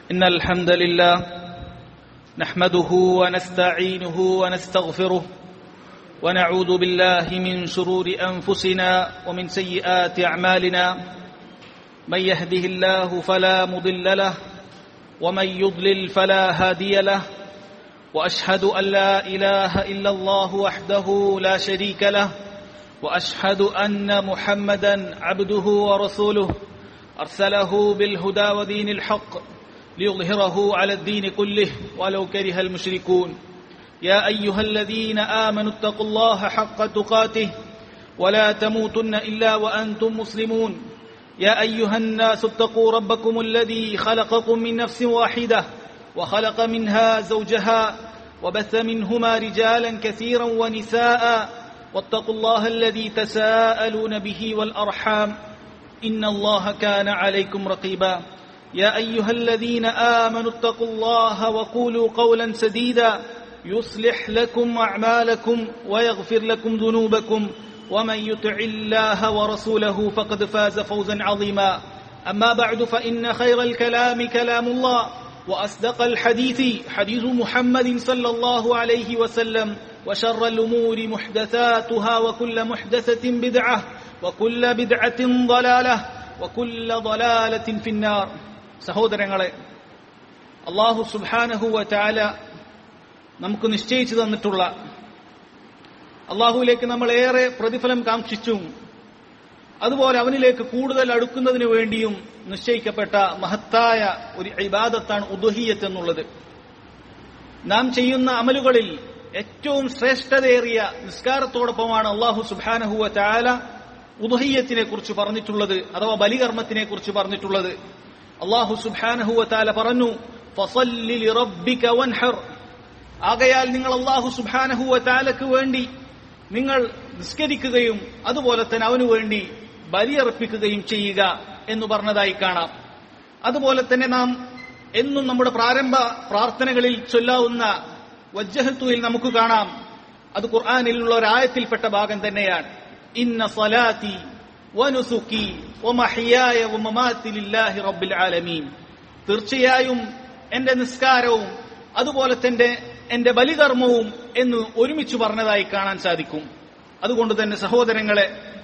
إن الحمد لله نحمده ونستعينه ونستغفره ونعوذ بالله من شرور أنفسنا ومن سيئات أعمالنا من يهده الله فلا مضل له ومن يضلل فلا هادي له واشهد ان لا اله الا الله وحده لا شريك له واشهد ان محمدا عبده ورسوله ارسله بالهدى ودين الحق ليظهره على الدين كله ولو كره المشركون يا ايها الذين امنوا اتقوا الله حق تقاته ولا تموتن الا وانتم مسلمون يا ايها الناس اتقوا ربكم الذي خلقكم من نفس واحده وخلق منها زوجها وبث منهما رجالا كثيرا ونساء واتقوا الله الذي تساءلون به والارحام ان الله كان عليكم رقيبا يا ايها الذين امنوا اتقوا الله وقولوا قولا سديدا يصلح لكم اعمالكم ويغفر لكم ذنوبكم ومن يطع الله ورسوله فقد فاز فوزا عظيما اما بعد فان خير الكلام كلام الله واصدق الحديث حديث محمد صلى الله عليه وسلم وشر الامور محدثاتها وكل محدثه بدعه وكل بدعه ضلاله وكل ضلاله في النار സഹോദരങ്ങളെ അള്ളാഹു സുബാനഹുവ ചാല നമുക്ക് നിശ്ചയിച്ചു തന്നിട്ടുള്ള അള്ളാഹുവിലേക്ക് നമ്മൾ ഏറെ പ്രതിഫലം കാക്ഷിച്ചും അതുപോലെ അവനിലേക്ക് കൂടുതൽ അടുക്കുന്നതിന് വേണ്ടിയും നിശ്ചയിക്കപ്പെട്ട മഹത്തായ ഒരു ഇബാദത്താണ് ഉദുഹിയത്ത് എന്നുള്ളത് നാം ചെയ്യുന്ന അമലുകളിൽ ഏറ്റവും ശ്രേഷ്ഠതയേറിയ നിസ്കാരത്തോടൊപ്പമാണ് അള്ളാഹു സുബാനഹുവ ചാല ഉദുഹിയത്തിനെ കുറിച്ച് പറഞ്ഞിട്ടുള്ളത് അഥവാ ബലികർമ്മത്തിനെ കുറിച്ച് പറഞ്ഞിട്ടുള്ളത് അള്ളാഹു സുബാനഹുവ ചാല പറഞ്ഞു ആകയാൽ നിങ്ങൾ അള്ളാഹു സുബാനഹുവ ചാലക്ക് വേണ്ടി നിങ്ങൾ നിസ്കരിക്കുകയും അതുപോലെ തന്നെ അവനു വേണ്ടി ബലിയർപ്പിക്കുകയും ചെയ്യുക എന്ന് പറഞ്ഞതായി കാണാം അതുപോലെ തന്നെ നാം എന്നും നമ്മുടെ പ്രാരംഭ പ്രാർത്ഥനകളിൽ ചൊല്ലാവുന്ന വജ്ജഹത്തുവിൽ നമുക്ക് കാണാം അത് ഖുർആാനിലുള്ള ഒരായത്തിൽപ്പെട്ട ഭാഗം തന്നെയാണ് ഇന്ന സലാത്തി വനുസുക്കി വമഹിയായ വമമാത്തി ലില്ലാഹി റബ്ബിൽ ആലമീൻ തീർച്ചയായും എന്റെ നിസ്കാരവും അതുപോലെ തന്നെ എന്റെ ബലികർമ്മവും എന്ന് ഒരുമിച്ച് പറഞ്ഞതായി കാണാൻ സാധിക്കും അതുകൊണ്ട് തന്നെ സഹോദരങ്ങളെ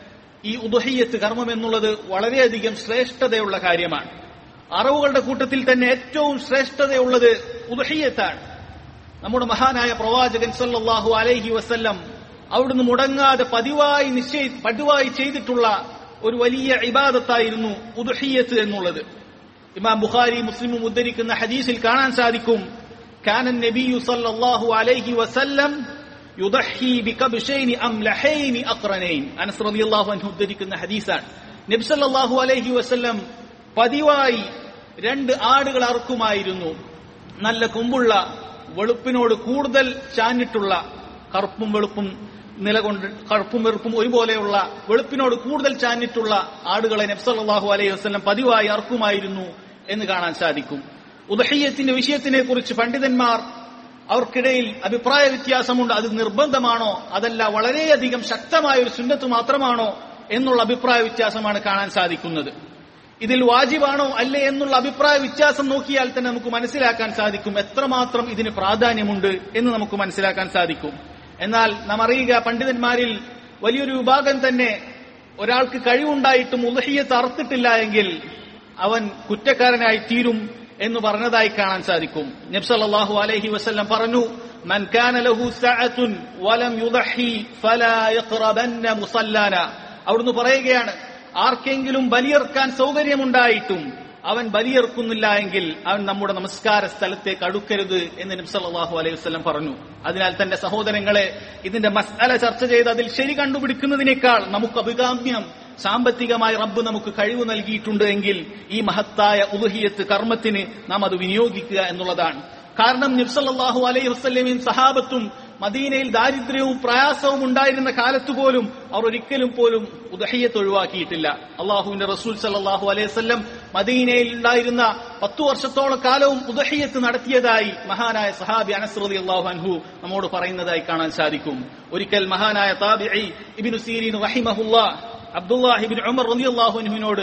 ഈ ഉദുഹയ്യത്ത് കർമ്മം എന്നുള്ളത് വളരെയധികം ശ്രേഷ്ഠതയുള്ള കാര്യമാണ് അറിവുകളുടെ കൂട്ടത്തിൽ തന്നെ ഏറ്റവും ശ്രേഷ്ഠതയുള്ളത് ഉദുഹയ്യത്താണ് നമ്മുടെ മഹാനായ പ്രവാചകൻ സല്ലാഹു അലൈഹി വസ്ല്ലം അവിടുന്ന് മുടങ്ങാതെ പതിവായി നിശ്ചയി പതിവായി ചെയ്തിട്ടുള്ള ഒരു വലിയ ഇബാദത്തായിരുന്നു ഉദുഹയ്യത്ത് എന്നുള്ളത് ഇമാം ബുഖാരി മുസ്ലിമും ഉദ്ധരിക്കുന്ന ഹദീസിൽ കാണാൻ സാധിക്കും كان النبي صلى الله عليه وسلم يضحي بكبشين أملحين أقرنين أنس رضي الله عنه ഉദ്ധരിക്കുന്ന ഹദീസാണ് നബി സല്ലല്ലാഹു അലൈഹി വസല്ലം പതിവായി രണ്ട് ആടുകൾ അറുക്കുമായിരുന്നു നല്ല കൊമ്പുള്ള വെളുപ്പിനോട് കൂടുതൽ ചാഞ്ഞിട്ടുള്ള കറുപ്പും വെളുപ്പും നിലകൊണ്ട് കറുപ്പും വെറുപ്പും ഒരുപോലെയുള്ള വെളുപ്പിനോട് കൂടുതൽ ചാഞ്ഞിട്ടുള്ള ആടുകളെ നബ്സല്ലാഹു അലൈഹി വസ്ലം പതിവായി അറുക്കുമായിരുന്നു എന്ന് കാണാൻ സാധിക്കും ഉദഹയ്യത്തിന്റെ വിഷയത്തിനെ കുറിച്ച് പണ്ഡിതന്മാർ അവർക്കിടയിൽ അഭിപ്രായ വ്യത്യാസമുണ്ട് അത് നിർബന്ധമാണോ അതല്ല വളരെയധികം ശക്തമായ ഒരു സുന്നത്ത് മാത്രമാണോ എന്നുള്ള അഭിപ്രായ വ്യത്യാസമാണ് കാണാൻ സാധിക്കുന്നത് ഇതിൽ വാജിബാണോ അല്ലേ എന്നുള്ള അഭിപ്രായ വ്യത്യാസം നോക്കിയാൽ തന്നെ നമുക്ക് മനസ്സിലാക്കാൻ സാധിക്കും എത്രമാത്രം ഇതിന് പ്രാധാന്യമുണ്ട് എന്ന് നമുക്ക് മനസ്സിലാക്കാൻ സാധിക്കും എന്നാൽ നാം അറിയുക പണ്ഡിതന്മാരിൽ വലിയൊരു വിഭാഗം തന്നെ ഒരാൾക്ക് കഴിവുണ്ടായിട്ടും ഉലഹിയത്ത് അറുത്തിട്ടില്ല എങ്കിൽ അവൻ കുറ്റക്കാരനായി തീരും എന്ന് പറഞ്ഞതായി കാണാൻ സാധിക്കും നബ്സല്ലാഹു അലൈഹി വസല്ലം പറഞ്ഞു മൻ കാന ലഹു സഅത്തുൻ വലം യുദഹി ഫലാ യഖറബന്ന മുസല്ലാന അവിടുന്ന് പറയുകയാണ് ആർക്കെങ്കിലും ബലിയർക്കാൻ സൗകര്യമുണ്ടായിട്ടും അവൻ ബലിയെറുക്കുന്നില്ല എങ്കിൽ അവൻ നമ്മുടെ നമസ്കാര സ്ഥലത്തേക്ക് അടുക്കരുത് എന്ന് നബ്സല്ലാഹു അലൈഹി വസ്ലം പറഞ്ഞു അതിനാൽ തന്റെ സഹോദരങ്ങളെ ഇതിന്റെ മസാല ചർച്ച ചെയ്ത് അതിൽ ശരി കണ്ടുപിടിക്കുന്നതിനേക്കാൾ നമുക്ക് അഭികാമ്യം സാമ്പത്തികമായി റബ്ബ് നമുക്ക് കഴിവ് നൽകിയിട്ടുണ്ട് എങ്കിൽ ഈ മഹത്തായ ഉലുഹിയത്ത് കർമ്മത്തിന് നാം അത് വിനിയോഗിക്കുക എന്നുള്ളതാണ് കാരണം നിബ്സല്ലാഹു അലൈഹി വസ്ലമയും സഹാബത്തും മദീനയിൽ ദാരിദ്ര്യവും പ്രയാസവും ഉണ്ടായിരുന്ന കാലത്ത് പോലും അവർ ഒരിക്കലും പോലും ഉദഹയ്യത്ത് ഒഴിവാക്കിയിട്ടില്ല അള്ളാഹുവിന്റെ റസൂൽ സല്ലാഹു അലൈഹി വസ്ലം മദീനയിൽ ഉണ്ടായിരുന്ന പത്തു വർഷത്തോളം കാലവും ഉദഹയ്യത്ത് നടത്തിയതായി മഹാനായ സഹാബി അനസ്രതി അള്ളാഹു അൻഹു നമ്മോട് പറയുന്നതായി കാണാൻ സാധിക്കും ഒരിക്കൽ മഹാനായ താബിഇ ഇബ്നു സീരീൻ റഹിമഹുല്ലാ അബ്ദുല്ലാഹിബിൻ ഉമർ റളിയല്ലാഹു അൻഹുവിനോട്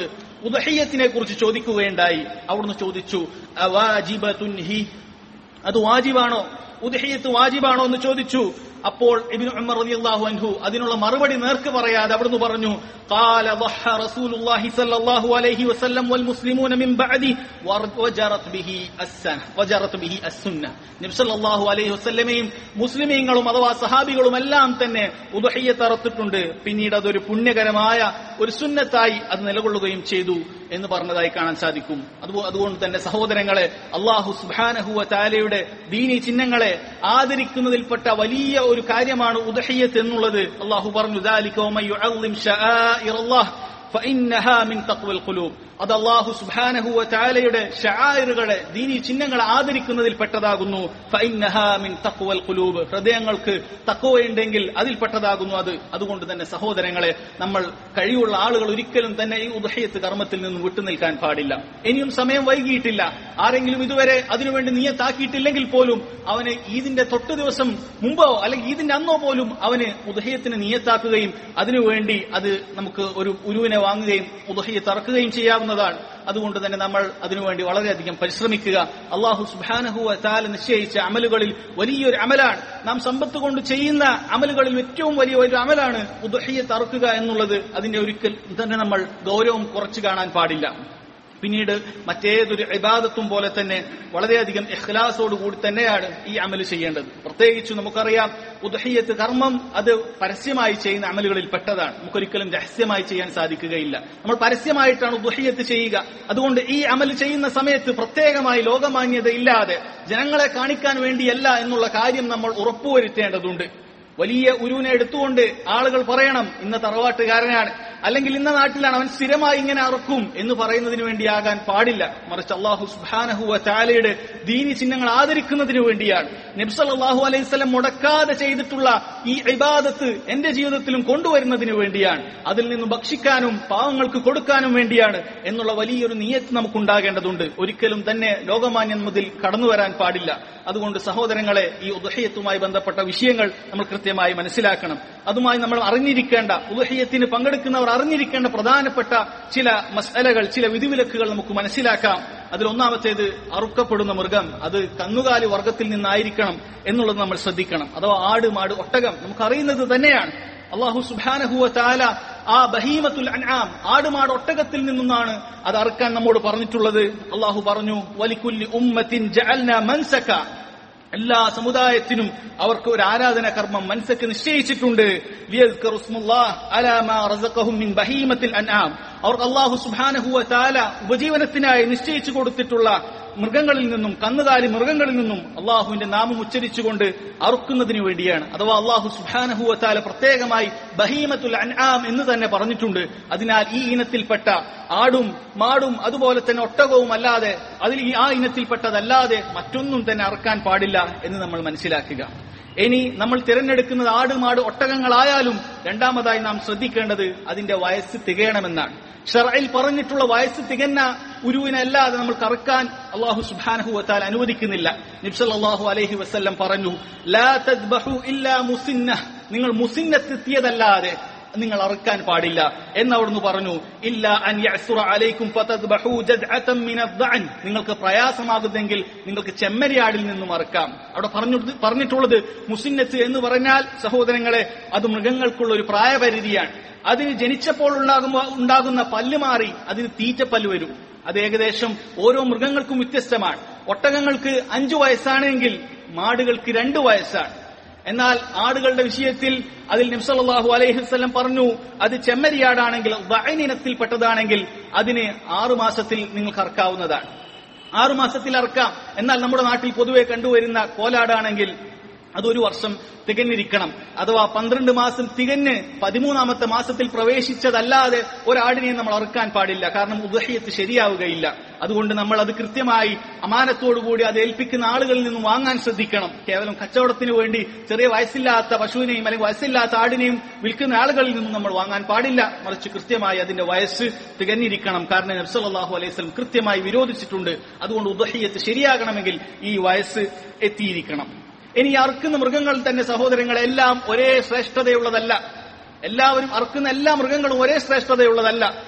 ഉദഹയ്യത്തിനെ കുറിച്ച് ചോദിക്കുകയുണ്ടായി അവിടുന്ന് ചോദിച്ചു അവാജിബത്തുൻ ഹി അത് വാജിബാണോ ഉദഹയ്യത്ത് വാജിബാണോ എന്ന് ചോദിച്ചു അപ്പോൾ ഇബ്നു ഉമർ റളിയല്ലാഹു അൻഹു അതിനുള്ള മറുപടി നേർക്ക് പറയാതെ അവിടുന്ന് പറഞ്ഞു قال ضحى رسول الله صلى الله عليه وسلم والمسلمون من بعده وجرت به السنه وجرت به السنه നബി സല്ലല്ലാഹു അലൈഹി വസല്ലമയും മുസ്ലിമീങ്ങളും അഥവാ സഹാബികളും എല്ലാം തന്നെ ഉദഹയ്യത്ത് അറത്തിട്ടുണ്ട് പിന്നീട് അതൊരു പുണ്യകരമായ ഒരു സുന്നത്തായി അത് നിലകൊള്ളുകയും ചെയ്തു എന്ന് പറഞ്ഞതായി കാണാൻ സാധിക്കും അതുപോ- അതുകൊണ്ട് തന്നെ സഹോദരങ്ങളെ അള്ളാഹു സുബാനഹുവ താലയുടെ ദീനി ചിഹ്നങ്ങളെ ആദരിക്കുന്നതിൽപ്പെട്ട വലിയ ഒരു കാര്യമാണ് ഉദഹയ്യത്ത് എന്നുള്ളത് അള്ളാഹു പറഞ്ഞു ذَلِكَ وَمَن يُعَظِّمْ شَعَائِرَ اللَّهِ فَإِنَّهَا مِن تَقْوَى الْقُلُوبِ അത് അള്ളാഹു സുബാനഹു താലയുടെ ഷായറുകളെ ദീനി ചിഹ്നങ്ങളെ ആദരിക്കുന്നതിൽ പെട്ടതാകുന്നു ഫൈനഹാ മിൻ തഖ്വൽ ഖുലൂബ് ഹൃദയങ്ങൾക്ക് തക്കവയുണ്ടെങ്കിൽ അതിൽപ്പെട്ടതാകുന്നു അത് അതുകൊണ്ട് തന്നെ സഹോദരങ്ങളെ നമ്മൾ കഴിവുള്ള ആളുകൾ ഒരിക്കലും തന്നെ ഈ ഉദഹയത്ത് കർമ്മത്തിൽ നിന്ന് വിട്ടുനിൽക്കാൻ പാടില്ല ഇനിയും സമയം വൈകിയിട്ടില്ല ആരെങ്കിലും ഇതുവരെ അതിനുവേണ്ടി നീയത്താക്കിയിട്ടില്ലെങ്കിൽ പോലും അവന് ഈദിന്റെ തൊട്ട് ദിവസം മുമ്പോ അല്ലെങ്കിൽ ഈദിന്റെ അന്നോ പോലും അവന് ഉദഹയത്തിന് നീയത്താക്കുകയും അതിനുവേണ്ടി അത് നമുക്ക് ഒരു ഉരുവിനെ വാങ്ങുകയും ഉദഹയത്ത് ഇറക്കുകയും ചെയ്യാവുന്നതാണ് അതുകൊണ്ട് തന്നെ നമ്മൾ അതിനുവേണ്ടി വളരെയധികം പരിശ്രമിക്കുക അള്ളാഹു സുബാനഹുവ താല നിശ്ചയിച്ച അമലുകളിൽ വലിയൊരു അമലാണ് നാം സമ്പത്ത് കൊണ്ട് ചെയ്യുന്ന അമലുകളിൽ ഏറ്റവും വലിയ ഒരു അമലാണ് ഉദഹയ്യത്ത് അറുക്കുക എന്നുള്ളത് അതിന്റെ ഒരിക്കൽ തന്നെ നമ്മൾ ഗൗരവം കുറച്ചു കാണാൻ പാടില്ല പിന്നീട് മറ്റേതൊരു ഇബാദത്തും പോലെ തന്നെ വളരെയധികം ഇഖ്ലാസോട് കൂടി തന്നെയാണ് ഈ അമൽ ചെയ്യേണ്ടത് പ്രത്യേകിച്ച് നമുക്കറിയാം ഉദഹയ്യത്ത് കർമ്മം അത് പരസ്യമായി ചെയ്യുന്ന അമലുകളിൽ പെട്ടതാണ് നമുക്കൊരിക്കലും രഹസ്യമായി ചെയ്യാൻ സാധിക്കുകയില്ല നമ്മൾ പരസ്യമായിട്ടാണ് ഉദഹയ്യത്ത് ചെയ്യുക അതുകൊണ്ട് ഈ അമൽ ചെയ്യുന്ന സമയത്ത് പ്രത്യേകമായി ലോകമാന്യത ഇല്ലാതെ ജനങ്ങളെ കാണിക്കാൻ വേണ്ടിയല്ല എന്നുള്ള കാര്യം നമ്മൾ ഉറപ്പുവരുത്തേണ്ടതുണ്ട് വലിയ ഉരുവിനെ എടുത്തുകൊണ്ട് ആളുകൾ പറയണം ഇന്ന തറവാട്ടുകാരനാണ് അല്ലെങ്കിൽ ഇന്ന നാട്ടിലാണ് അവൻ സ്ഥിരമായി ഇങ്ങനെ അറക്കും എന്ന് പറയുന്നതിന് വേണ്ടിയാകാൻ പാടില്ല മറിച്ച് അള്ളാഹു സുബാനഹുവ ചാലയുടെ ദീനി ചിഹ്നങ്ങൾ ആദരിക്കുന്നതിന് വേണ്ടിയാണ് നബ്സല്ലാഹു അലൈഹി സ്വലം മുടക്കാതെ ചെയ്തിട്ടുള്ള ഈ ഇബാദത്ത് എന്റെ ജീവിതത്തിലും കൊണ്ടുവരുന്നതിന് വേണ്ടിയാണ് അതിൽ നിന്നും ഭക്ഷിക്കാനും പാവങ്ങൾക്ക് കൊടുക്കാനും വേണ്ടിയാണ് എന്നുള്ള വലിയൊരു നീയത്ത് നമുക്കുണ്ടാകേണ്ടതുണ്ട് ഒരിക്കലും തന്നെ ലോകമാന്യം മുതൽ കടന്നു വരാൻ പാടില്ല അതുകൊണ്ട് സഹോദരങ്ങളെ ഈ ഉദഹയത്തുമായി ബന്ധപ്പെട്ട വിഷയങ്ങൾ നമ്മൾ കൃത്യമായി മനസ്സിലാക്കണം അതുമായി നമ്മൾ അറിഞ്ഞിരിക്കേണ്ട ഉദഹയത്തിന് പങ്കെടുക്കുന്നവർ അറിഞ്ഞിരിക്കേണ്ട പ്രധാനപ്പെട്ട ചില മസലകൾ ചില വിധിവിലക്കുകൾ നമുക്ക് മനസ്സിലാക്കാം അതിൽ ഒന്നാമത്തേത് അറുക്കപ്പെടുന്ന മൃഗം അത് കന്നുകാലി വർഗത്തിൽ നിന്നായിരിക്കണം എന്നുള്ളത് നമ്മൾ ശ്രദ്ധിക്കണം അഥവാ ആട് മാട് ഒട്ടകം നമുക്കറിയുന്നത് തന്നെയാണ് അള്ളാഹു സുബാനഹുവ താല ആ ബഹീമത്തുൽ അൻആം ആടുമാട് ഒട്ടകത്തിൽ നിന്നാണ് അത് അറുക്കാൻ നമ്മോട് പറഞ്ഞിട്ടുള്ളത് അള്ളാഹു പറഞ്ഞു വലിക്കുല്ലി ഉമ്മത്തിൻ ജഅൽന മൻസക എല്ലാ സമുദായത്തിനും അവർക്ക് ഒരു ആരാധന കർമ്മം മനസ്സക്ക് നിശ്ചയിച്ചിട്ടുണ്ട് ലിയദ്കറു സ്മുല്ലാഹ് അലാ മാ റസഖഹും മിൻ ബഹീമത്തിൽ അൻആം അവർക്ക് അള്ളാഹു സുബ്ഹാനഹു വ തആല ഉപജീവനത്തിനായി നിശ്ചയിച്ചു കൊടുത്തിട്ടുള്ള മൃഗങ്ങളിൽ നിന്നും കന്നുകാലി മൃഗങ്ങളിൽ നിന്നും അള്ളാഹുവിന്റെ നാമം ഉച്ചരിച്ചുകൊണ്ട് അറുക്കുന്നതിന് വേണ്ടിയാണ് അഥവാ അള്ളാഹു സുബ്ഹാനഹു വ തആല പ്രത്യേകമായി ബഹീമത്തുൽ അൻആം എന്ന് തന്നെ പറഞ്ഞിട്ടുണ്ട് അതിനാൽ ഈ ഇനത്തിൽപ്പെട്ട ആടും മാടും അതുപോലെ തന്നെ ഒട്ടകവും അല്ലാതെ അതിൽ ഈ ആ ഇനത്തിൽപ്പെട്ടതല്ലാതെ മറ്റൊന്നും തന്നെ അറക്കാൻ പാടില്ല എന്ന് നമ്മൾ മനസ്സിലാക്കുക ഇനി നമ്മൾ തിരഞ്ഞെടുക്കുന്നത് ആട് മാട് ഒട്ടകങ്ങളായാലും രണ്ടാമതായി നാം ശ്രദ്ധിക്കേണ്ടത് അതിന്റെ വയസ്സ് തികയണമെന്നാണ് ഷറയിൽ പറഞ്ഞിട്ടുള്ള വയസ്സ് തികഞ്ഞ ഉരുവിനല്ലാതെ നമ്മൾ കറക്കാൻ അള്ളാഹു സുബാനഹു വത്താൽ അനുവദിക്കുന്നില്ല നിബ്സല്ലാഹു അലൈഹി വസ്ല്ലം പറഞ്ഞു ലാ തദ്ബഹു ഇല്ലാ മുസിന്ന നിങ്ങൾ മുസിന്നത്തെത്തിയതല്ലാതെ നിങ്ങൾ അറുക്കാൻ പാടില്ല എന്ന് അവിടുന്ന് പറഞ്ഞു ഇല്ല അൻ യഅ്സുറ അലൈക്കും ഫതദ്ബഹു ജദ്അതൻ മിന അദ്ദഅൻ നിങ്ങൾക്ക് പ്രയാസമാകുന്നെങ്കിൽ നിങ്ങൾക്ക് ചെമ്മരിയാടിൽ നിന്നും അറുക്കാം അവിടെ പറഞ്ഞു പറഞ്ഞിട്ടുള്ളത് മുസിന്നത്ത് എന്ന് പറഞ്ഞാൽ സഹോദരങ്ങളെ അത് മൃഗങ്ങൾക്കുള്ള ഒരു പ്രായപരിധിയാണ് അതിന് ജനിച്ചപ്പോൾ ഉണ്ടാകുമ്പോ ഉണ്ടാകുന്ന പല്ല് മാറി അതിന് തീറ്റപ്പല്ല് വരും അത് ഏകദേശം ഓരോ മൃഗങ്ങൾക്കും വ്യത്യസ്തമാണ് ഒട്ടകങ്ങൾക്ക് അഞ്ചു വയസ്സാണെങ്കിൽ മാടുകൾക്ക് രണ്ട് വയസ്സാണ് എന്നാൽ ആടുകളുടെ വിഷയത്തിൽ അതിൽ നിംസല്ലാഹു അലൈഹി വസ്ലം പറഞ്ഞു അത് ചെമ്മരിയാടാണെങ്കിൽ വയനിനത്തിൽപ്പെട്ടതാണെങ്കിൽ അതിന് ആറു മാസത്തിൽ നിങ്ങൾക്ക് അറക്കാവുന്നതാണ് ആറു മാസത്തിൽ അറക്കാം എന്നാൽ നമ്മുടെ നാട്ടിൽ പൊതുവെ കണ്ടുവരുന്ന കോലാടാണെങ്കിൽ അതൊരു വർഷം തികഞ്ഞിരിക്കണം അഥവാ പന്ത്രണ്ട് മാസം തികഞ്ഞ് പതിമൂന്നാമത്തെ മാസത്തിൽ പ്രവേശിച്ചതല്ലാതെ ഒരാടിനെയും നമ്മൾ അറുക്കാൻ പാടില്ല കാരണം ഉദഹയത്ത് ശരിയാവുകയില്ല അതുകൊണ്ട് നമ്മൾ അത് കൃത്യമായി അമാനത്തോടുകൂടി അത് ഏൽപ്പിക്കുന്ന ആളുകളിൽ നിന്നും വാങ്ങാൻ ശ്രദ്ധിക്കണം കേവലം കച്ചവടത്തിന് വേണ്ടി ചെറിയ വയസ്സില്ലാത്ത പശുവിനെയും അല്ലെങ്കിൽ വയസ്സില്ലാത്ത ആടിനെയും വിൽക്കുന്ന ആളുകളിൽ നിന്നും നമ്മൾ വാങ്ങാൻ പാടില്ല മറിച്ച് കൃത്യമായി അതിന്റെ വയസ്സ് തികഞ്ഞിരിക്കണം കാരണം നബ്സല്ലാഹു അലൈഹി സ്വലം കൃത്യമായി വിരോധിച്ചിട്ടുണ്ട് അതുകൊണ്ട് ഉദഹയത്ത് ശരിയാകണമെങ്കിൽ ഈ വയസ്സ് എത്തിയിരിക്കണം ഇനി അറുക്കുന്ന മൃഗങ്ങൾ തന്നെ സഹോദരങ്ങളെല്ലാം ഒരേ ശ്രേഷ്ഠതയുള്ളതല്ല എല്ലാവരും അറുക്കുന്ന എല്ലാ മൃഗങ്ങളും ഒരേ ശ്രേഷ്ഠതയുള്ളതല്ല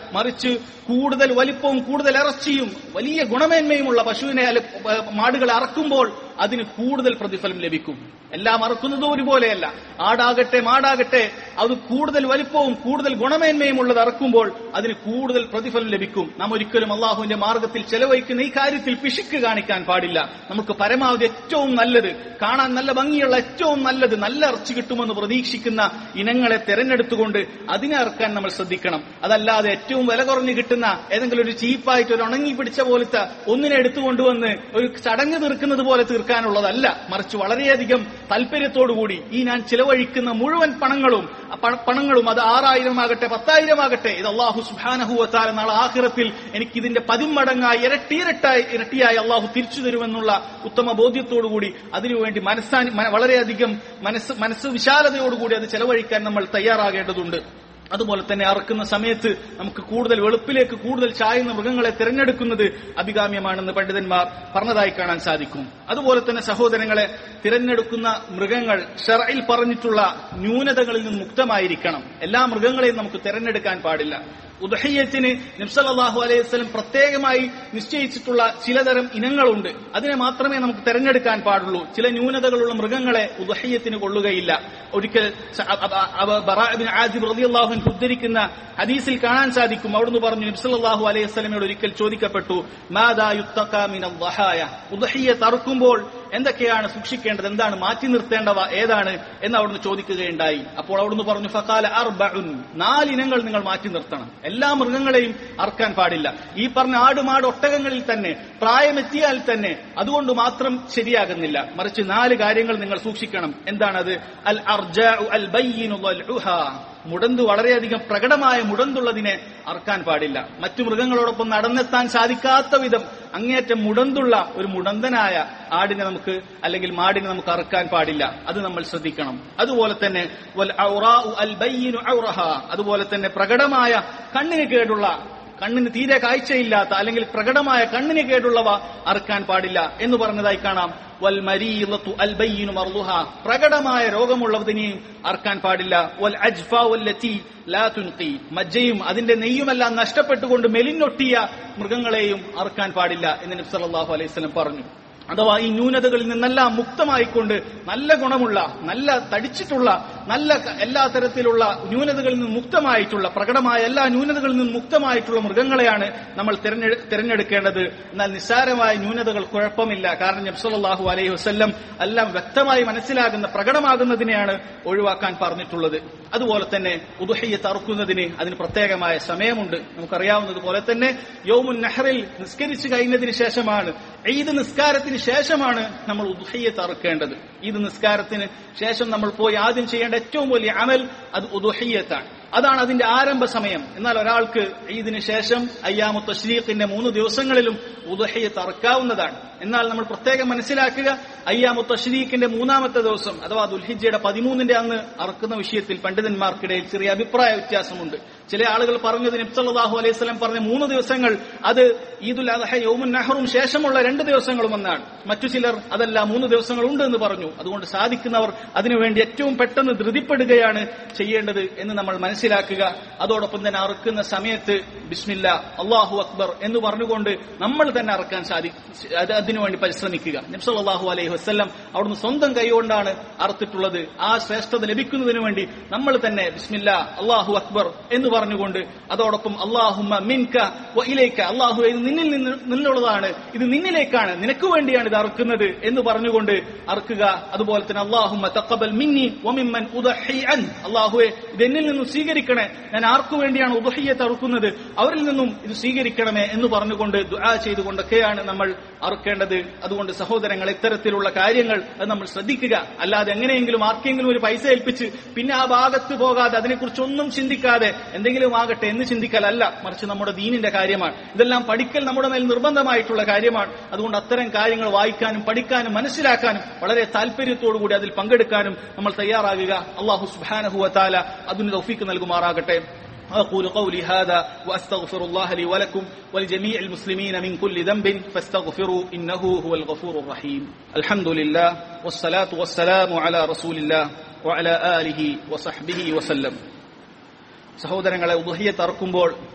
മറിച്ച് കൂടുതൽ വലിപ്പവും കൂടുതൽ ഇറച്ചിയും വലിയ ഗുണമേന്മയുമുള്ള പശുവിനെ അല്ല ഏഹ് മാടുകളെ അറക്കുമ്പോൾ അതിന് കൂടുതൽ പ്രതിഫലം ലഭിക്കും എല്ലാം അറക്കുന്നതും ഒരുപോലെയല്ല ആടാകട്ടെ മാടാകട്ടെ അത് കൂടുതൽ വലിപ്പവും കൂടുതൽ ഗുണമേന്മയും ഉള്ളത് അറക്കുമ്പോൾ അതിന് കൂടുതൽ പ്രതിഫലം ലഭിക്കും നാം ഒരിക്കലും അള്ളാഹുവിന്റെ മാർഗത്തിൽ ചെലവഴിക്കുന്ന ഈ കാര്യത്തിൽ പിശുക്ക് കാണിക്കാൻ പാടില്ല നമുക്ക് പരമാവധി ഏറ്റവും നല്ലത് കാണാൻ നല്ല ഭംഗിയുള്ള ഏറ്റവും നല്ലത് നല്ല ഇറച്ചി കിട്ടുമെന്ന് പ്രതീക്ഷിക്കുന്ന ഇനങ്ങളെ തെരഞ്ഞെടുത്തുകൊണ്ട് അതിനെ ഇറക്കാൻ നമ്മൾ ശ്രദ്ധിക്കണം അതല്ലാതെ ഏറ്റവും വില കുറഞ്ഞ് കിട്ടുന്ന ഏതെങ്കിലും ഒരു ചീപ്പായിട്ട് ഒരു ഉണങ്ങി പിടിച്ച പോലത്തെ ഒന്നിനെ എടുത്തുകൊണ്ടുവന്ന് ഒരു ചടങ്ങ് തീർക്കുന്നത് പോലെ തീർക്കാനുള്ളതല്ല മറിച്ച് വളരെയധികം താല്പര്യത്തോടുകൂടി ഈ ഞാൻ ചിലവഴിക്കുന്ന മുഴുവൻ പണങ്ങളും ആ പണ- പണങ്ങളും അത് ആറായിരം ആകട്ടെ പത്തായിരം ആകട്ടെ ഇത് അള്ളാഹു സുബാനഹുവത്താല നാളെ ആഖിറത്തിൽ എനിക്ക് ഇതിന്റെ പതിമടങ്ങായി ഇരട്ടിയിരട്ടായി ഇരട്ടിയായി അള്ളാഹു തിരിച്ചു തരുമെന്നുള്ള ഉത്തമ ബോധ്യത്തോടുകൂടി അതിനുവേണ്ടി മനസ്സാനി മ- വളരെയധികം മനസ്സ് മനസ്സ് വിശാലതയോടുകൂടി അത് ചെലവഴിക്കാൻ നമ്മൾ തയ്യാറാകേണ്ടതുണ്ട് അതുപോലെ തന്നെ അറക്കുന്ന സമയത്ത് നമുക്ക് കൂടുതൽ വെളുപ്പിലേക്ക് കൂടുതൽ ചായുന്ന മൃഗങ്ങളെ തിരഞ്ഞെടുക്കുന്നത് അഭികാമ്യമാണെന്ന് പണ്ഡിതന്മാർ പറഞ്ഞതായി കാണാൻ സാധിക്കും അതുപോലെ തന്നെ സഹോദരങ്ങളെ തിരഞ്ഞെടുക്കുന്ന മൃഗങ്ങൾ ഷറയിൽ പറഞ്ഞിട്ടുള്ള ന്യൂനതകളിൽ നിന്ന് മുക്തമായിരിക്കണം എല്ലാ മൃഗങ്ങളെയും നമുക്ക് തിരഞ്ഞെടുക്കാൻ പാടില്ല ഉദഹയ്യത്തിന് നബ്സല്ലാഹു അലൈഹി വസല്ലം പ്രത്യേകമായി നിശ്ചയിച്ചിട്ടുള്ള ചിലതരം ഇനങ്ങളുണ്ട് അതിനെ മാത്രമേ നമുക്ക് തെരഞ്ഞെടുക്കാൻ പാടുള്ളൂ ചില ന്യൂനതകളുള്ള മൃഗങ്ങളെ ഉദഹയ്യത്തിന് കൊള്ളുകയില്ല ഒരിക്കൽ സ- അ- അ- അ- ബറാ ഇബ്നു ആസിബ് റളിയല്ലാഹു അൻഹു ഉദ്ധരിക്കുന്ന ഹദീസിൽ കാണാൻ സാധിക്കും അവിടുന്ന് പറഞ്ഞു നബ്സല്ലാഹു അലൈഹി വസല്ലമയോട് ഒരിക്കൽ ചോദിക്കപ്പെട്ടു മാദാ യുത്തഖ മിനൽ ദഹായ ഉദഹയ്യ തറുക്കുമ്പോൾ എന്തൊക്കെയാണ് സൂക്ഷിക്കേണ്ടത് എന്താണ് മാറ്റി നിർത്തേണ്ടവ ഏതാണ് എന്ന് അവിടുന്ന് ചോദിക്കുകയുണ്ടായി അപ്പോൾ അവിടുന്ന് പറഞ്ഞു ഫക്കാല അർബഉൻ നാലിനങ്ങൾ നിങ്ങൾ മാറ്റി നിർത്തണം എല്ലാ മൃഗങ്ങളെയും അറക്കാൻ പാടില്ല ഈ പറഞ്ഞ ആട് മാട് ഒട്ടകങ്ങളിൽ തന്നെ പ്രായമെത്തിയാൽ തന്നെ അതുകൊണ്ട് മാത്രം ശരിയാകുന്നില്ല മറിച്ച് നാല് കാര്യങ്ങൾ നിങ്ങൾ സൂക്ഷിക്കണം എന്താണത് അൽ അർജാഉ അൽ ബയ്യിനു വൽഉഹാ മുടന്ത് വളരെയധികം പ്രകടമായ മുടന്തുള്ളതിനെ അറക്കാൻ പാടില്ല മറ്റു മൃഗങ്ങളോടൊപ്പം നടന്നെത്താൻ സാധിക്കാത്ത വിധം അങ്ങേയറ്റം മുടന്തുള്ള ഒരു മുടന്തനായ ആടിനെ നമുക്ക് അല്ലെങ്കിൽ മാടിനെ നമുക്ക് അറക്കാൻ പാടില്ല അത് നമ്മൾ ശ്രദ്ധിക്കണം അതുപോലെ തന്നെ വൽ ഔറാഉ അൽ ബയ്യിനു ഔറഹ അതുപോലെ തന്നെ പ്രകടമായ കണ്ണിന് കേടുള്ള കണ്ണിന് തീരെ കാഴ്ചയില്ലാത്ത അല്ലെങ്കിൽ പ്രകടമായ കണ്ണിന് കേടുള്ളവ അറുക്കാൻ പാടില്ല എന്ന് പറഞ്ഞതായി കാണാം വൽ മരീലത്തു അൽ ബയ്യിനു മർളുഹ പ്രകടമായ രോഗമുള്ളതിനെയും അറക്കാൻ പാടില്ല വൽ അജ്ഫ വല്ലത്തി ലാ തുൻഖി മജ്ജയും അതിന്റെ നെയ്യുമെല്ലാം നഷ്ടപ്പെട്ടുകൊണ്ട് മെലിഞ്ഞൊട്ടിയ മൃഗങ്ങളെയും അറക്കാൻ പാടില്ല എന്ന് നബി സല്ലല്ലാഹു അലൈഹി വസല്ലം പറഞ്ഞു അഥവാ ഈ ന്യൂനതകളിൽ നിന്നെല്ലാം മുക്തമായിക്കൊണ്ട് നല്ല ഗുണമുള്ള നല്ല തടിച്ചിട്ടുള്ള നല്ല ക- എല്ലാ തരത്തിലുള്ള ന്യൂനതകളിൽ നിന്ന് മുക്തമായിട്ടുള്ള പ്രകടമായ എല്ലാ ന്യൂനതകളിൽ നിന്നും മുക്തമായിട്ടുള്ള മൃഗങ്ങളെയാണ് നമ്മൾ തിരഞ്ഞെടു തിരഞ്ഞെടുക്കേണ്ടത് എന്നാൽ നിസ്സാരമായ ന്യൂനതകൾ കുഴപ്പമില്ല കാരണം നബ്സല്ലാഹു അലൈഹി വസ്ല്ലം എല്ലാം വ്യക്തമായി മനസ്സിലാകുന്ന പ്രകടമാകുന്നതിനെയാണ് ഒഴിവാക്കാൻ പറഞ്ഞിട്ടുള്ളത് അതുപോലെ തന്നെ ഉദുഹയ്യ തറുക്കുന്നതിന് അതിന് പ്രത്യേകമായ സമയമുണ്ട് നമുക്കറിയാവുന്നതുപോലെ തന്നെ യോമുൻ നെഹറിൽ നിസ്കരിച്ചു കഴിഞ്ഞതിന് ശേഷമാണ് ഈദ് നിസ്കാരത്തിന് ശേഷമാണ് നമ്മൾ ഉദുഹയ്യ തറുക്കേണ്ടത് ഈദ് നിസ്കാരത്തിന് ശേഷം നമ്മൾ പോയി ആദ്യം ചെയ്യേണ്ട ഏറ്റവും വലിയ അമൽ അത് ഉദുഹയ്യത്താണ് അതാണ് അതിന്റെ ആരംഭ സമയം എന്നാൽ ഒരാൾക്ക് ഈദിന് ശേഷം അയ്യാമു തഷ്രീഖിന്റെ മൂന്ന് ദിവസങ്ങളിലും ഉദഹയ്യ തറക്കാവുന്നതാണ് എന്നാൽ നമ്മൾ പ്രത്യേകം മനസ്സിലാക്കുക അയ്യാമു തഷ്രീഖിന്റെ മൂന്നാമത്തെ ദിവസം അഥവാ ദുൽഹിജയുടെ പതിമൂന്നിന്റെ അന്ന് അറക്കുന്ന വിഷയത്തിൽ പണ്ഡിതന്മാർക്കിടയിൽ ചെറിയ അഭിപ്രായ വ്യത്യാസമുണ്ട് ചില ആളുകൾ പറഞ്ഞത് നബ്സല്ലാഹു അലൈഹി സ്വലം പറഞ്ഞ മൂന്ന് ദിവസങ്ങൾ അത് ഈദുൽ അദഹ യൗമുൻ നഹറും ശേഷമുള്ള രണ്ട് ദിവസങ്ങളും എന്നാണ് മറ്റു ചിലർ അതല്ല മൂന്ന് ദിവസങ്ങൾ ഉണ്ട് എന്ന് പറഞ്ഞു അതുകൊണ്ട് സാധിക്കുന്നവർ അതിനുവേണ്ടി ഏറ്റവും പെട്ടെന്ന് ധൃതിപ്പെടുകയാണ് ചെയ്യേണ്ടത് എന്ന് നമ്മൾ മനസ്സിലാക്കുക അതോടൊപ്പം തന്നെ അറുക്കുന്ന സമയത്ത് ബിസ്മില്ല അള്ളാഹു അക്ബർ എന്ന് പറഞ്ഞുകൊണ്ട് നമ്മൾ തന്നെ അറക്കാൻ സാധിക്കും അതിനുവേണ്ടി പരിശ്രമിക്കുക നബ്സല്ലാഹു അലൈഹി വസ്ല്ലം അവിടുന്ന് സ്വന്തം കൈകൊണ്ടാണ് അറുത്തിട്ടുള്ളത് ആ ശ്രേഷ്ഠത ലഭിക്കുന്നതിന് വേണ്ടി നമ്മൾ തന്നെ ബിസ്മില്ല അള്ളാഹു അക്ബർ എന്ന് പറഞ്ഞുകൊണ്ട് അതോടൊപ്പം അള്ളാഹുമ്മ മിൻക വ ഇലൈക അള്ളാഹു ഇത് നിന്നിൽ നിന്ന് നിന്നുള്ളതാണ് ഇത് നിന്നിലേക്കാണ് നിനക്ക് വേണ്ടിയാണ് ഇത് അറുക്കുന്നത് എന്ന് പറഞ്ഞുകൊണ്ട് അറുക്കുക അതുപോലെ തന്നെ അള്ളാഹുമ്മ തക്കബൽ മിന്നി വമിമ്മൻ ഉദഹി അൻ അള്ളാഹുവെ ഇത് എന്നിൽ നിന്നും സ്വീകരിക്കണേ ഞാൻ ആർക്കു വേണ്ടിയാണ് ഉദഹിയെ അറുക്കുന്നത് അവരിൽ നിന്നും ഇത് സ്വീകരിക്കണമേ എന്ന് പറഞ്ഞുകൊണ്ട് ദുആ ചെയ്തുകൊണ്ടൊക്കെയാണ് നമ്മൾ അറുക്കേണ്ടത് അതുകൊണ്ട് സഹോദരങ്ങൾ ഇത്തരത്തിലുള്ള കാര്യങ്ങൾ അത് നമ്മൾ ശ്രദ്ധിക്കുക അല്ലാതെ എങ്ങനെയെങ്കിലും ആർക്കെങ്കിലും ഒരു പൈസ ഏൽപ്പിച്ച് പിന്നെ ആ ഭാഗത്ത് പോകാതെ അതിനെക്കുറിച്ചൊന്നും ചിന്തിക്കാതെ എന്തെങ്കിലും ആകട്ടെ എന്ന് ചിന്തിക്കലല്ല മറിച്ച് നമ്മുടെ ദീനിന്റെ കാര്യമാണ് ഇതെല്ലാം പഠിക്കൽ നമ്മുടെ മേൽ നിർബന്ധമായിട്ടുള്ള കാര്യമാണ് അതുകൊണ്ട് അത്തരം കാര്യങ്ങൾ വായിക്കാനും പഠിക്കാനും മനസ്സിലാക്കാനും വളരെ താല്പര്യത്തോടുകൂടി അതിൽ പങ്കെടുക്കാനും നമ്മൾ തയ്യാറാകുക അള്ളാഹു സുബാനഹുവ താല അതിന് തൗഫീക്ക് നൽകുമാറാകട്ടെ أقول قولي هذا وأستغفر الله لي ولكم ولجميع المسلمين من كل ذنب فاستغفروا إنه هو الغفور الرحيم الحمد لله والصلاة والسلام على رسول الله وعلى آله وصحبه وسلم സഹോദരങ്ങളെ ഉദഹിയെ തറക്കുമ്പോൾ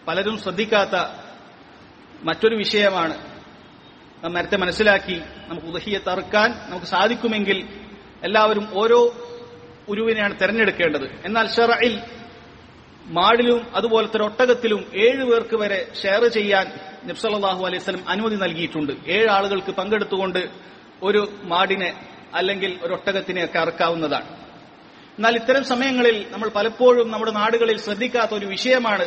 പലരും ശ്രദ്ധിക്കാത്ത മറ്റൊരു വിഷയമാണ് നാം നേരത്തെ മനസ്സിലാക്കി നമുക്ക് ഉദഹിയെ തറുക്കാൻ നമുക്ക് സാധിക്കുമെങ്കിൽ എല്ലാവരും ഓരോ ഉരുവിനെയാണ് തെരഞ്ഞെടുക്കേണ്ടത് എന്നാൽ ഷറയിൽ മാടിലും അതുപോലത്തെ ഒരു ഒട്ടകത്തിലും ഏഴു പേർക്ക് വരെ ഷെയർ ചെയ്യാൻ നബ്സല്ലാഹു അലൈഹി സ്വലം അനുമതി നൽകിയിട്ടുണ്ട് ഏഴ് ആളുകൾക്ക് പങ്കെടുത്തുകൊണ്ട് ഒരു മാടിനെ അല്ലെങ്കിൽ ഒരു ഒട്ടകത്തിനെ ഒക്കെ അറക്കാവുന്നതാണ് എന്നാൽ ഇത്തരം സമയങ്ങളിൽ നമ്മൾ പലപ്പോഴും നമ്മുടെ നാടുകളിൽ ശ്രദ്ധിക്കാത്ത ഒരു വിഷയമാണ്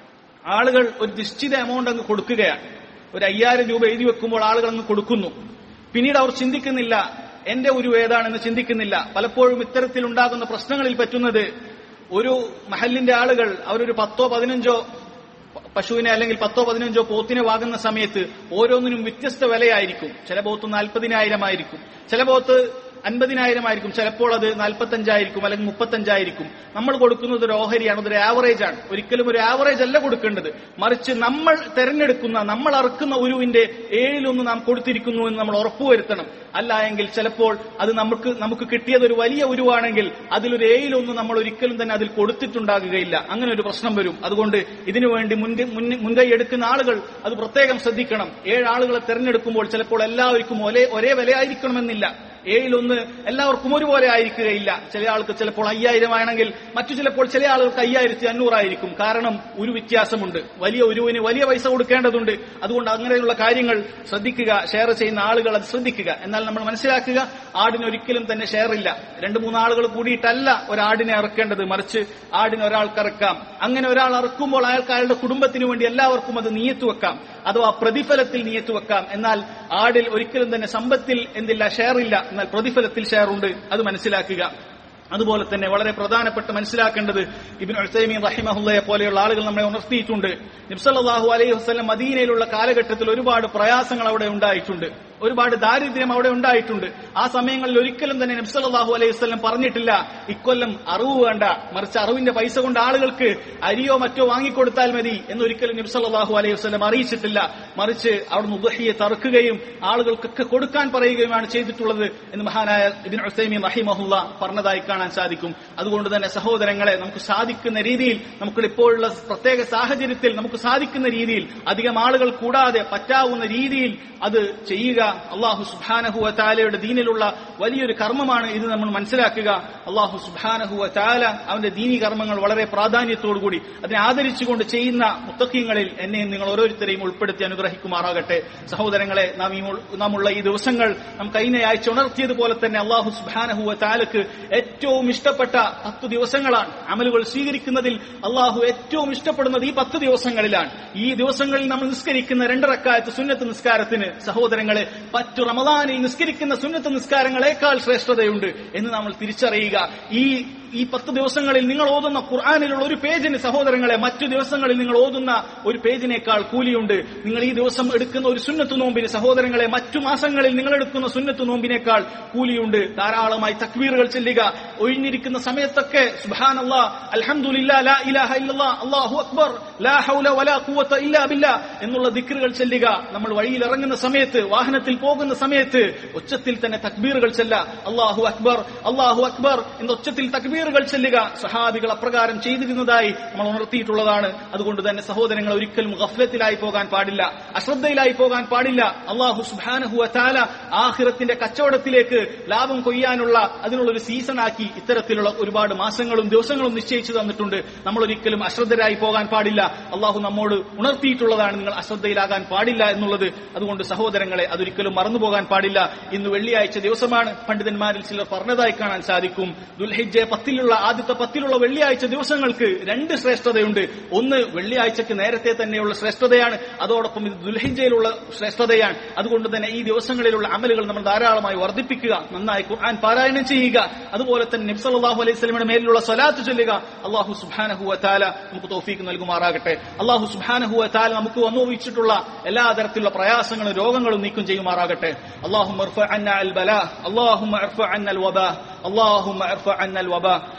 ആളുകൾ ഒരു നിശ്ചിത എമൗണ്ട് അങ്ങ് കൊടുക്കുകയാണ് ഒരു അയ്യായിരം രൂപ എഴുതി വെക്കുമ്പോൾ ആളുകൾ അങ്ങ് കൊടുക്കുന്നു പിന്നീട് അവർ ചിന്തിക്കുന്നില്ല എന്റെ ഒരു ഏതാണെന്ന് ചിന്തിക്കുന്നില്ല പലപ്പോഴും ഇത്തരത്തിൽ ഉണ്ടാകുന്ന പ്രശ്നങ്ങളിൽ പറ്റുന്നത് ഒരു മഹലിന്റെ ആളുകൾ അവരൊരു പത്തോ പതിനഞ്ചോ പശുവിനെ അല്ലെങ്കിൽ പത്തോ പതിനഞ്ചോ പോത്തിനെ വാങ്ങുന്ന സമയത്ത് ഓരോന്നിനും വ്യത്യസ്ത വിലയായിരിക്കും ചില പോത്ത് നാൽപ്പതിനായിരം ആയിരിക്കും ചില പോത്ത് അൻപതിനായിരം ആയിരിക്കും ചിലപ്പോൾ അത് നാൽപ്പത്തഞ്ചായിരിക്കും അല്ലെങ്കിൽ മുപ്പത്തഞ്ചായിരിക്കും നമ്മൾ കൊടുക്കുന്നത് ഒരു ഓഹരിയാണ് അതൊരു ആവറേജ് ആണ് ഒരിക്കലും ഒരു ആവറേജ് അല്ല കൊടുക്കേണ്ടത് മറിച്ച് നമ്മൾ തെരഞ്ഞെടുക്കുന്ന നമ്മൾ അറുക്കുന്ന ഉരുവിന്റെ ഏഴിലൊന്ന് നാം കൊടുത്തിരിക്കുന്നു എന്ന് നമ്മൾ ഉറപ്പുവരുത്തണം അല്ല എങ്കിൽ ചിലപ്പോൾ അത് നമുക്ക് നമുക്ക് കിട്ടിയത് ഒരു വലിയ ഉരുവാണെങ്കിൽ അതിലൊരു ഏഴിലൊന്ന് നമ്മൾ ഒരിക്കലും തന്നെ അതിൽ കൊടുത്തിട്ടുണ്ടാകുകയില്ല അങ്ങനെ ഒരു പ്രശ്നം വരും അതുകൊണ്ട് ഇതിനു വേണ്ടി മുൻകൈ മുൻ- മുൻകൈ എടുക്കുന്ന ആളുകൾ അത് പ്രത്യേകം ശ്രദ്ധിക്കണം ഏഴ് ആളുകളെ തെരഞ്ഞെടുക്കുമ്പോൾ ചിലപ്പോൾ എല്ലാവർക്കും ഒരേ ഒരേ വിലയായിരിക്കണമെന്നില്ല ഏഴിലൊന്ന് എല്ലാവർക്കും ഒരുപോലെ ആയിരിക്കുകയില്ല ചില ആൾക്ക് ചിലപ്പോൾ അയ്യായിരം ആണെങ്കിൽ മറ്റു ചിലപ്പോൾ ചില ആളുകൾക്ക് അയ്യായിരത്തി അഞ്ഞൂറായിരിക്കും കാരണം ഒരു വ്യത്യാസമുണ്ട് വലിയ ഒരുവിന് വലിയ പൈസ കൊടുക്കേണ്ടതുണ്ട് അതുകൊണ്ട് അങ്ങനെയുള്ള കാര്യങ്ങൾ ശ്രദ്ധിക്കുക ഷെയർ ചെയ്യുന്ന ആളുകൾ അത് ശ്രദ്ധിക്കുക എന്നാൽ നമ്മൾ മനസ്സിലാക്കുക ആടിന് ഒരിക്കലും തന്നെ ഷെയർ ഇല്ല രണ്ട് മൂന്ന് ആളുകൾ കൂടിയിട്ടല്ല ഒരാടിനെ ഇറക്കേണ്ടത് മറിച്ച് ആടിനെ ഒരാൾക്ക് ഇറക്കാം അങ്ങനെ ഒരാൾ ഇറക്കുമ്പോൾ അയാൾക്ക് അയാളുടെ കുടുംബത്തിന് വേണ്ടി എല്ലാവർക്കും അത് നീയത്ത് വെക്കാം അഥവാ പ്രതിഫലത്തിൽ നീയത്ത് വെക്കാം എന്നാൽ ആടിൽ ഒരിക്കലും തന്നെ സമ്പത്തിൽ എന്തില്ല ഷെയർ ഇല്ല എന്നാൽ പ്രതിഫലത്തിൽ ഷെയർ ഉണ്ട് അത് മനസ്സിലാക്കുക അതുപോലെ തന്നെ വളരെ പ്രധാനപ്പെട്ട മനസ്സിലാക്കേണ്ടത് ഇബിൻ ഉസൈമീൻ റഹിമഹുല്ലയെ പോലെയുള്ള ആളുകൾ നമ്മളെ ഉണർത്തിയിട്ടുണ്ട് നിബ്സല്ലാഹു അലൈഹി വസ്ലം മദീനയിലുള്ള കാലഘട്ടത്തിൽ ഒരുപാട് പ്രയാസങ്ങൾ അവിടെ ഉണ്ടായിട്ടുണ്ട് ഒരുപാട് ദാരിദ്ര്യം അവിടെ ഉണ്ടായിട്ടുണ്ട് ആ സമയങ്ങളിൽ ഒരിക്കലും തന്നെ നബ്സല്ലാഹു അലൈഹി വസ്ലം പറഞ്ഞിട്ടില്ല ഇക്കൊല്ലം അറിവ് വേണ്ട മറിച്ച് അറിവിന്റെ പൈസ കൊണ്ട് ആളുകൾക്ക് അരിയോ മറ്റോ വാങ്ങിക്കൊടുത്താൽ മതി എന്നൊരിക്കലും നബ്സല്ലാഹു അലൈഹി വസ്ലം അറിയിച്ചിട്ടില്ല മറിച്ച് അവിടുന്ന് ഉദഹിയെ തറുക്കുകയും ആളുകൾക്കൊക്കെ കൊടുക്കാൻ പറയുകയുമാണ് ചെയ്തിട്ടുള്ളത് എന്ന് മഹാനായ ഇബിൻ ഉസൈമീൻ റഹിമഹുല്ല പറഞ്ഞതായി കാണാൻ സാധിക്കും അതുകൊണ്ട് തന്നെ സഹോദരങ്ങളെ നമുക്ക് സാധിക്കുന്ന രീതിയിൽ നമുക്ക് ഇപ്പോഴുള്ള പ്രത്യേക സാഹചര്യത്തിൽ നമുക്ക് സാധിക്കുന്ന രീതിയിൽ അധികം ആളുകൾ കൂടാതെ പറ്റാവുന്ന രീതിയിൽ അത് ചെയ്യുക അള്ളാഹു സുബാനഹുവ താലയുടെ ദീനിലുള്ള വലിയൊരു കർമ്മമാണ് ഇത് നമ്മൾ മനസ്സിലാക്കുക അള്ളാഹു സുബാനഹുവ താല അവന്റെ ദീനി കർമ്മങ്ങൾ വളരെ പ്രാധാന്യത്തോടുകൂടി അതിനെ ആദരിച്ചുകൊണ്ട് ചെയ്യുന്ന മുത്തക്കിയങ്ങളിൽ എന്നെയും നിങ്ങൾ ഓരോരുത്തരെയും ഉൾപ്പെടുത്തി അനുഗ്രഹിക്കുമാറാകട്ടെ സഹോദരങ്ങളെ നാം ഈ ഉൾ- നാം ഉള്ള ഈ ദിവസങ്ങൾ നാം കഴിഞ്ഞ ആഴ്ച ഉണർത്തിയതുപോലെ തന്നെ അള്ളാഹു സുബാനഹുവ താലക്ക് ഏറ്റവും ഇഷ്ടപ്പെട്ട പത്ത് ദിവസങ്ങളാണ് അമലുകൾ സ്വീകരിക്കുന്നതിൽ അള്ളാഹു ഏറ്റവും ഇഷ്ടപ്പെടുന്നത് ഈ പത്ത് ദിവസങ്ങളിലാണ് ഈ ദിവസങ്ങളിൽ നമ്മൾ നിസ്കരിക്കുന്ന രണ്ടറക്കാലത്ത് സുന്നത്ത് നിസ്കാരത്തിന് സഹോദരങ്ങളെ പറ്റു റമദാനിൽ നിസ്കരിക്കുന്ന സുന്നത്ത് നിസ്കാരങ്ങളെക്കാൾ ശ്രേഷ്ഠതയുണ്ട് എന്ന് നമ്മൾ തിരിച്ചറിയുക ഈ ഈ പത്ത് ദിവസങ്ങളിൽ നിങ്ങൾ ഓതുന്ന ഖുർആാനിലുള്ള ഒരു പേജിന് സഹോദരങ്ങളെ മറ്റു ദിവസങ്ങളിൽ നിങ്ങൾ ഓതുന്ന ഒരു പേജിനേക്കാൾ കൂലിയുണ്ട് നിങ്ങൾ ഈ ദിവസം എടുക്കുന്ന ഒരു സുന്നത്ത് നോമ്പിന് സഹോദരങ്ങളെ മറ്റു മാസങ്ങളിൽ നിങ്ങൾ എടുക്കുന്ന സുന്നത്ത് നോമ്പിനേക്കാൾ കൂലിയുണ്ട് ധാരാളമായി തക്വീറുകൾ ചെല്ലുക ഒഴിഞ്ഞിരിക്കുന്ന സമയത്തൊക്കെ സുബാനല്ലാ അൽഹംദുലില്ലാ ലാ ഇലാഹ ഇല്ലല്ലാ അല്ലാഹു അക്ബർ ലാ ഹൗല വലാ ഖുവത ഇല്ലാ ബില്ലാ എന്നുള്ള ദിക്റുകൾ ചെല്ലുക നമ്മൾ വഴിയിൽ ഇറങ്ങുന്ന സമയത്ത് വാഹനത്തിൽ പോകുന്ന സമയത്ത് ഒച്ചത്തിൽ തന്നെ തക്ബീറുകൾ ചെല്ല അല്ലാഹു അക്ബർ അല്ലാഹു അക്ബർ എന്ന ഒച്ചത്തിൽ തക്ബീറുകൾ ചെല്ലുക സഹാബികൾ അപ്രകാരം ചെയ്തിരുന്നതായി നമ്മൾ ഉണർത്തിയിട്ടുള്ളതാണ് അതുകൊണ്ട് തന്നെ സഹോദരങ്ങൾ ഒരിക്കലും ഗഫലത്തിലായി പോകാൻ പാടില്ല അശ്രദ്ധയിലായി പോകാൻ പാടില്ല അള്ളാഹു സുബാനഹു താല ആഹിറത്തിന്റെ കച്ചവടത്തിലേക്ക് ലാഭം കൊയ്യാനുള്ള അതിനുള്ള ഒരു സീസണാക്കി ഇത്തരത്തിലുള്ള ഒരുപാട് മാസങ്ങളും ദിവസങ്ങളും നിശ്ചയിച്ചു തന്നിട്ടുണ്ട് നമ്മൾ ഒരിക്കലും അശ്രദ്ധരായി പോകാൻ പാടില്ല അള്ളാഹു നമ്മോട് ഉണർത്തിയിട്ടുള്ളതാണ് നിങ്ങൾ അശ്രദ്ധയിലാകാൻ പാടില്ല എന്നുള്ളത് അതുകൊണ്ട് സഹോദരങ്ങളെ അതൊരിക്കലും മറന്നുപോകാൻ പാടില്ല ഇന്ന് വെള്ളിയാഴ്ച ദിവസമാണ് പണ്ഡിതന്മാരിൽ ചിലർ പറഞ്ഞതായി കാണാൻ സാധിക്കും ദുൽഹിജ പത്തിലുള്ള ആദ്യത്തെ പത്തിലുള്ള വെള്ളിയാഴ്ച ദിവസങ്ങൾക്ക് രണ്ട് ശ്രേഷ്ഠതയുണ്ട് ഒന്ന് വെള്ളിയാഴ്ചക്ക് നേരത്തെ തന്നെയുള്ള ശ്രേഷ്ഠതയാണ് അതോടൊപ്പം ഇത് ദുൽഹിജയിലുള്ള ശ്രേഷ്ഠതയാണ് അതുകൊണ്ട് തന്നെ ഈ ദിവസങ്ങളിലുള്ള അമലുകൾ നമ്മൾ ധാരാളമായി വർദ്ധിപ്പിക്കുക നന്നായി ഖുർആൻ പാരായണം ചെയ്യുക അതുപോലെ തന്നെ നബ്സല്ലാഹു അലൈഹി സ്വലമിയുടെ മേലിലുള്ള സ്വലാത്ത് ചൊല്ലുക അള്ളാഹു സുബാനഹുവ താല നമുക്ക് തോഫീക്ക് നൽകുമാറാകട്ടെ അള്ളാഹു സുബാനഹുവ താല നമുക്ക് വന്നുഭവിച്ചിട്ടുള്ള എല്ലാ തരത്തിലുള്ള പ്രയാസങ്ങളും രോഗങ്ങളും നീക്കം ചെയ്യുമാറാകട്ടെ അള്ളാഹു اللهم ارفع عنا البلاء اللهم ارفع عنا الوباء اللهم ارفع عنا الوباء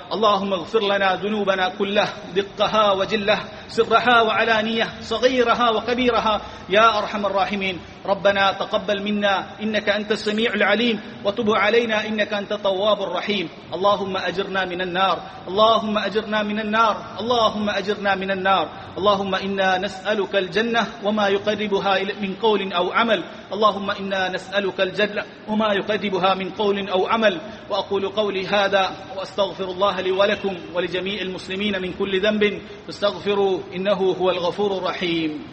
اللهم اغفر لنا ذنوبنا كله دقها وجله سرها وعلانية صغيرها وكبيرها يا أرحم الراحمين ربنا تقبل منا إنك أنت السميع العليم وتب علينا إنك أنت التواب الرحيم اللهم أجرنا من النار اللهم أجرنا من النار اللهم أجرنا من النار اللهم إنا نسألك الجنة وما يقربها من قول أو عمل اللهم إنا نسألك الجنة وما يقربها من قول أو عمل وأقول قولي هذا وأستغفر الله لي ولكم ولجميع المسلمين من كل ذنب فاستغفروا إنه هو الغفور الرحيم